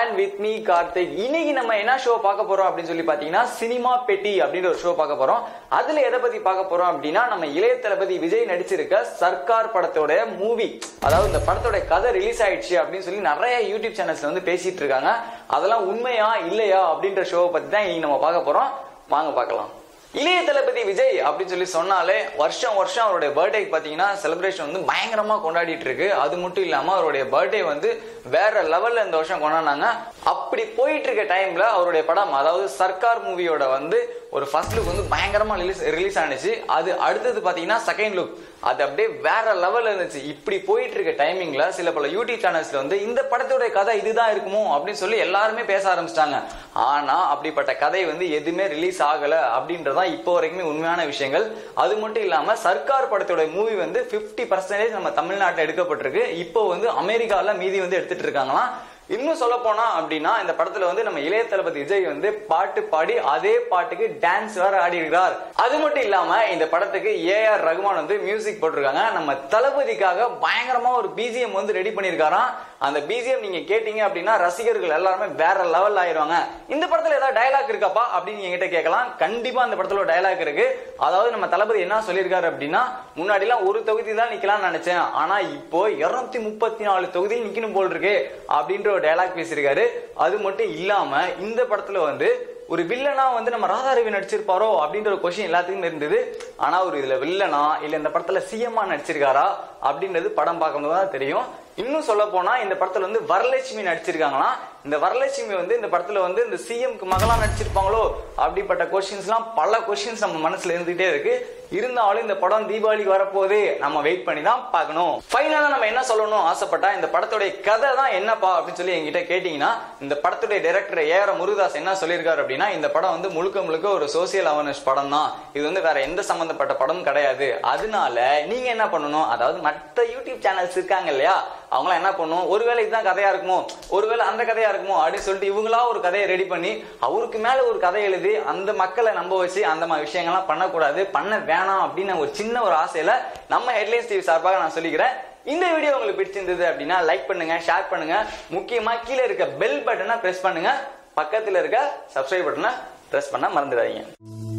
and with me Karthik இன்னைக்கு நம்ம என்ன ஷோ பார்க்க போறோம் அப்படின்னு சொல்லி பாத்தீங்கன்னா சினிமா பெட்டி அப்படின்ற ஒரு ஷோ பார்க்க போறோம் அதுல எதை பத்தி பார்க்க போறோம் அப்படின்னா நம்ம இளைய தளபதி விஜய் நடிச்சிருக்க சர்க்கார் படத்தோட மூவி அதாவது இந்த படத்தோட கதை ரிலீஸ் ஆயிடுச்சு அப்படின்னு சொல்லி நிறைய யூடியூப் சேனல்ஸ்ல வந்து பேசிட்டு இருக்காங்க அதெல்லாம் உண்மையா இல்லையா அப்படின்ற ஷோவை பத்தி தான் இன்னைக்கு நம்ம பார்க்க போறோம் வாங்க பார்க்கலாம் இளைய தளபதி விஜய் அப்படின்னு சொல்லி சொன்னாலே வருஷம் வருஷம் அவருடைய பர்த்டேக்கு பாத்தீங்கன்னா செலிப்ரேஷன் வந்து பயங்கரமா கொண்டாடிட்டு இருக்கு அது மட்டும் இல்லாம அவருடைய பர்த்டே வந்து வேற லெவல்ல இந்த வருஷம் கொண்டாடினாங்க அப்படி போயிட்டு இருக்க டைம்ல அவருடைய படம் அதாவது சர்க்கார் மூவியோட வந்து ஒரு ஃபர்ஸ்ட் லுக் வந்து பயங்கரமா ரிலீஸ் ரிலீஸ் ஆனிச்சு அது அடுத்தது பாத்தீங்கன்னா செகண்ட் லுக் அது அப்படியே வேற லெவல்ல இருந்துச்சு இப்படி போயிட்டு இருக்க டைமிங்ல சில பல யூடியூப் சேனல்ஸ்ல வந்து இந்த படத்தோட கதை இதுதான் இருக்குமோ அப்படின்னு சொல்லி எல்லாருமே பேச ஆரம்பிச்சிட்டாங்க ஆனா அப்படிப்பட்ட கதை வந்து எதுவுமே ரிலீஸ் ஆகல அப்படின்றதான் இப்போ வரைக்குமே உண்மையான விஷயங்கள் அது மட்டும் இல்லாம சர்க்கார் படத்தோட மூவி வந்து 50% பர்சன்டேஜ் நம்ம தமிழ்நாட்டில் எடுக்கப்பட்டிருக்கு இப்போ வந்து அமெரிக்கால மீதி வந்து எடுத்துட்டு இருக்காங்களாம் இன்னும் சொல்ல போனா அப்படின்னா இந்த படத்துல வந்து நம்ம இளைய தளபதி விஜய் வந்து பாட்டு பாடி அதே பாட்டுக்கு டான்ஸ் வேற ஆடி இருக்கிறார் அது மட்டும் இல்லாம இந்த படத்துக்கு ஏ ஆர் ரகுமான் வந்து மியூசிக் போட்டிருக்காங்க நம்ம தளபதிக்காக பயங்கரமா ஒரு பிஜிஎம் வந்து ரெடி பண்ணிருக்காராம் அந்த பிஜிஎம் நீங்க கேட்டீங்க அப்படின்னா ரசிகர்கள் எல்லாருமே வேற லெவல் ஆயிருவாங்க இந்த படத்துல ஏதாவது டயலாக் இருக்காப்பா அப்படின்னு என்கிட்ட கேட்கலாம் கண்டிப்பா அந்த படத்துல ஒரு டயலாக் இருக்கு அதாவது நம்ம தளபதி என்ன சொல்லியிருக்காரு அப்படின்னா முன்னாடி எல்லாம் ஒரு தொகுதி தான் நிக்கலாம்னு நினைச்சேன் ஆனா இப்போ இருநூத்தி முப்பத்தி நாலு தொகுதியில் நிக்கணும் போல் இருக்கு அப்படின்ற ஒரு டயலாக் பேசியிருக்காரு அது மட்டும் இல்லாம இந்த படத்துல வந்து ஒரு வில்லனா வந்து நம்ம ராதாரவி நடிச்சிருப்பாரோ அப்படின்ற ஒரு கொஸ்டின் எல்லாத்துக்குமே இருந்தது ஆனா ஒரு இதுல வில்லனா இல்ல இந்த படத்துல சிஎம்மா நடிச்சிருக்காரா அப்படின்றது படம் பார்க்கும்போது தான் தெரியும் இன்னும் சொல்ல போனா இந்த படத்துல வந்து வரலட்சுமி நடிச்சிருக்காங்களாம் இந்த வரலட்சுமி வந்து இந்த படத்துல வந்து இந்த சிஎம்க்கு மகளா நடிச்சிருப்பாங்களோ அப்படிப்பட்ட கொஸ்டின்ஸ் எல்லாம் பல கொஸ்டின்ஸ் நம்ம மனசுல இருந்துகிட்டே இருக்கு இருந்தாலும் இந்த படம் தீபாவளிக்கு வரப்போதே நம்ம வெயிட் பண்ணி தான் பார்க்கணும் ஃபைனலா நம்ம என்ன சொல்லணும் ஆசைப்பட்டா இந்த படத்துடைய கதை தான் என்னப்பா அப்படின்னு சொல்லி என்கிட்ட கேட்டீங்கன்னா இந்த படத்துடைய டைரக்டர் ஏ ஆர் முருகதாஸ் என்ன சொல்லியிருக்காரு அப்படின்னா இந்த படம் வந்து முழுக்க முழுக்க ஒரு சோசியல் அவேர்னஸ் படம் தான் இது வந்து வேற எந்த சம்பந்தப்பட்ட படம் கிடையாது அதனால நீங்க என்ன பண்ணணும் அதாவது மற்ற யூடியூப் சேனல்ஸ் இருக்காங்க இல்லையா அவங்களாம் என்ன பண்ணும் ஒருவேளை இதுதான் கதையா இருக்குமோ ஒருவேளை அந்த கதையா இருக்குமோ அப்படின்னு சொல்லிட்டு இவங்களா ஒரு கதையை ரெடி பண்ணி அவருக்கு மேல ஒரு கதை எழுதி அந்த மக்களை நம்ப வச்சு அந்த மாதிரி விஷயங்கள்லாம் பண்ணக்கூடாது பண்ண வேணாம் அப்படின்னு ஒரு சின்ன ஒரு ஆசையில நம்ம ஹெட்லைன்ஸ் டிவி சார்பாக நான் சொல்லிக்கிறேன் இந்த வீடியோ உங்களுக்கு பிடிச்சிருந்தது அப்படின்னா லைக் பண்ணுங்க ஷேர் பண்ணுங்க முக்கியமா கீழே இருக்க பெல் பட்டனை பிரஸ் பண்ணுங்க பக்கத்துல இருக்க சப்ஸ்கிரைப் பட்டனை பிரஸ் பண்ண மறந்துடாதீங்க